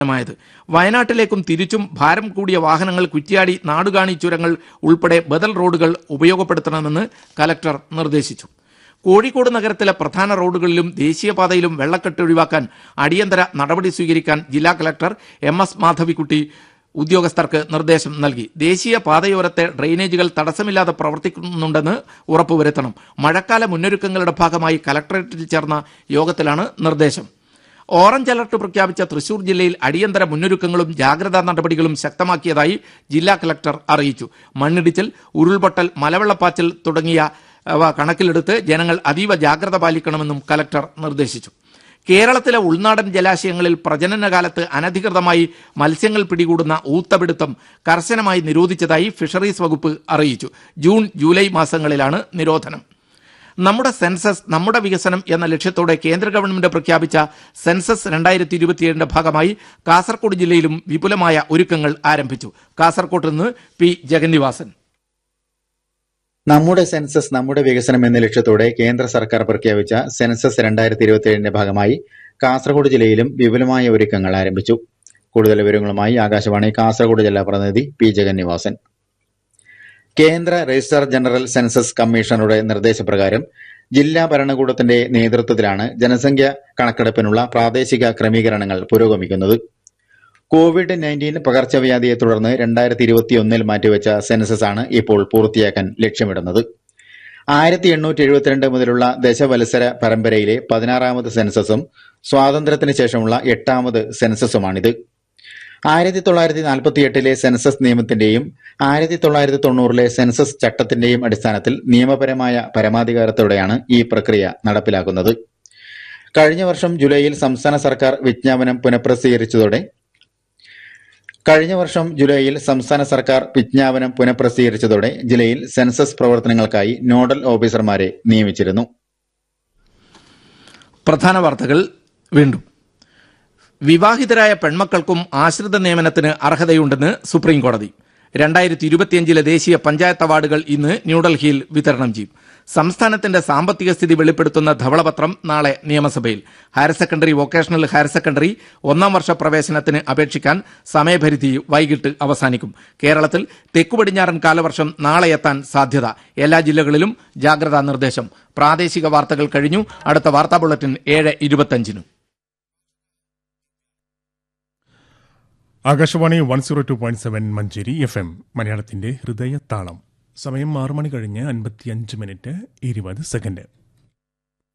യത് വയനാട്ടിലേക്കും തിരിച്ചും ഭാരം കൂടിയ വാഹനങ്ങൾ കുറ്റ്യാടി നാടുകാണി ചുരങ്ങൾ ഉൾപ്പെടെ ബദൽ റോഡുകൾ ഉപയോഗപ്പെടുത്തണമെന്ന് കലക്ടർ നിർദ്ദേശിച്ചു കോഴിക്കോട് നഗരത്തിലെ പ്രധാന റോഡുകളിലും ദേശീയപാതയിലും വെള്ളക്കെട്ട് ഒഴിവാക്കാൻ അടിയന്തര നടപടി സ്വീകരിക്കാൻ ജില്ലാ കലക്ടർ എം എസ് മാധവിക്കുട്ടി ഉദ്യോഗസ്ഥർക്ക് നിർദ്ദേശം നൽകി ദേശീയ പാതയോരത്തെ ഡ്രെയിനേജുകൾ തടസ്സമില്ലാതെ പ്രവർത്തിക്കുന്നുണ്ടെന്ന് ഉറപ്പുവരുത്തണം മഴക്കാല മുന്നൊരുക്കങ്ങളുടെ ഭാഗമായി കലക്ടറേറ്റിൽ ചേർന്ന യോഗത്തിലാണ് നിർദ്ദേശം ഓറഞ്ച് അലർട്ട് പ്രഖ്യാപിച്ച തൃശൂർ ജില്ലയിൽ അടിയന്തര മുന്നൊരുക്കങ്ങളും ജാഗ്രതാ നടപടികളും ശക്തമാക്കിയതായി ജില്ലാ കലക്ടർ അറിയിച്ചു മണ്ണിടിച്ചിൽ ഉരുൾപൊട്ടൽ മലവെള്ളപ്പാച്ചിൽ തുടങ്ങിയവ കണക്കിലെടുത്ത് ജനങ്ങൾ അതീവ ജാഗ്രത പാലിക്കണമെന്നും കലക്ടർ നിർദ്ദേശിച്ചു കേരളത്തിലെ ഉൾനാടൻ ജലാശയങ്ങളിൽ പ്രജനനകാലത്ത് അനധികൃതമായി മത്സ്യങ്ങൾ പിടികൂടുന്ന ഊത്തപിടുത്തം കർശനമായി നിരോധിച്ചതായി ഫിഷറീസ് വകുപ്പ് അറിയിച്ചു ജൂൺ ജൂലൈ മാസങ്ങളിലാണ് നിരോധനം നമ്മുടെ സെൻസസ് നമ്മുടെ വികസനം എന്ന ലക്ഷ്യത്തോടെ കേന്ദ്ര ഗവൺമെന്റ് പ്രഖ്യാപിച്ച സെൻസസ് രണ്ടായിരത്തി ഇരുപത്തിയേഴിന്റെ ഭാഗമായി കാസർഗോഡ് ജില്ലയിലും വിപുലമായ ഒരുക്കങ്ങൾ ആരംഭിച്ചു കാസർകോട്ട് നിന്ന് പി ജഗന്നിവാസൻ നമ്മുടെ സെൻസസ് നമ്മുടെ വികസനം എന്ന ലക്ഷ്യത്തോടെ കേന്ദ്ര സർക്കാർ പ്രഖ്യാപിച്ച സെൻസസ് രണ്ടായിരത്തി ഇരുപത്തിയേഴിന്റെ ഭാഗമായി കാസർഗോഡ് ജില്ലയിലും വിപുലമായ ഒരുക്കങ്ങൾ ആരംഭിച്ചു കൂടുതൽ വിവരങ്ങളുമായി ആകാശവാണി കാസർഗോഡ് ജില്ലാ പ്രതിനിധി പി ജഗന്നിവാസൻ കേന്ദ്ര രജിസ്ട്രാർ ജനറൽ സെൻസസ് കമ്മീഷണറുടെ നിർദ്ദേശപ്രകാരം ജില്ലാ ഭരണകൂടത്തിന്റെ നേതൃത്വത്തിലാണ് ജനസംഖ്യ കണക്കെടുപ്പിനുള്ള പ്രാദേശിക ക്രമീകരണങ്ങൾ പുരോഗമിക്കുന്നത് കോവിഡ് നയൻറ്റീൻ പകർച്ചവ്യാധിയെ തുടർന്ന് രണ്ടായിരത്തി ഇരുപത്തിയൊന്നിൽ മാറ്റിവെച്ച സെൻസസ് ആണ് ഇപ്പോൾ പൂർത്തിയാക്കാൻ ലക്ഷ്യമിടുന്നത് ആയിരത്തി എണ്ണൂറ്റി എഴുപത്തിരണ്ട് മുതലുള്ള ദശവത്സര പരമ്പരയിലെ പതിനാറാമത് സെൻസസും സ്വാതന്ത്ര്യത്തിന് ശേഷമുള്ള എട്ടാമത് സെൻസസുമാണിത് ആയിരത്തി തൊള്ളായിരത്തി നാൽപ്പത്തി എട്ടിലെ സെൻസസ് നിയമത്തിന്റെയും ആയിരത്തി തൊള്ളായിരത്തി തൊണ്ണൂറിലെ സെൻസസ് ചട്ടത്തിന്റെയും അടിസ്ഥാനത്തിൽ നിയമപരമായ പരമാധികാരത്തോടെയാണ് ഈ പ്രക്രിയ നടപ്പിലാക്കുന്നത് കഴിഞ്ഞ വർഷം ജൂലൈയിൽ സംസ്ഥാന സർക്കാർ വിജ്ഞാപനം പുനഃപ്രസിദ്ധീകരിച്ചതോടെ കഴിഞ്ഞ വർഷം ജൂലൈയിൽ സംസ്ഥാന സർക്കാർ വിജ്ഞാപനം പുനഃപ്രസിദ്ധീകരിച്ചതോടെ ജില്ലയിൽ സെൻസസ് പ്രവർത്തനങ്ങൾക്കായി നോഡൽ ഓഫീസർമാരെ നിയമിച്ചിരുന്നു പ്രധാന വാർത്തകൾ വീണ്ടും വിവാഹിതരായ പെൺമക്കൾക്കും ആശ്രിത നിയമനത്തിന് അർഹതയുണ്ടെന്ന് സുപ്രീം കോടതി രണ്ടായിരത്തി ഇരുപത്തിയഞ്ചിലെ ദേശീയ പഞ്ചായത്ത് അവാർഡുകൾ ഇന്ന് ന്യൂഡൽഹിയിൽ വിതരണം ചെയ്യും സംസ്ഥാനത്തിന്റെ സാമ്പത്തിക സ്ഥിതി വെളിപ്പെടുത്തുന്ന ധവളപത്രം നാളെ നിയമസഭയിൽ higher secondary vocational higher secondary ഒന്നാം വർഷ പ്രവേശനത്തിന് അപേക്ഷിക്കാൻ സമയപരിധി വൈകിട്ട് അവസാനിക്കും കേരളത്തിൽ തെക്കു പടിഞ്ഞാറൻ കാലവർഷം നാളെ എത്താൻ സാധ്യത എല്ലാ ജില്ലകളിലും ജാഗ്രതാ നിർദ്ദേശം പ്രാദേശിക വാർത്തകൾ കഴിഞ്ഞു അടുത്ത വാർത്താ ബുള്ളറ്റിൻ ഏഴ് ഇരുപത്തഞ്ചിനും Akashvani one zero two point seven Manjeri F M മലയാളത്തിന്റെ ഹൃദയത്താളം സമയം ആറു മണി കഴിഞ്ഞ് അൻപത്തിയഞ്ച് മിനിറ്റ് ഇരുപത് സെക്കൻഡ്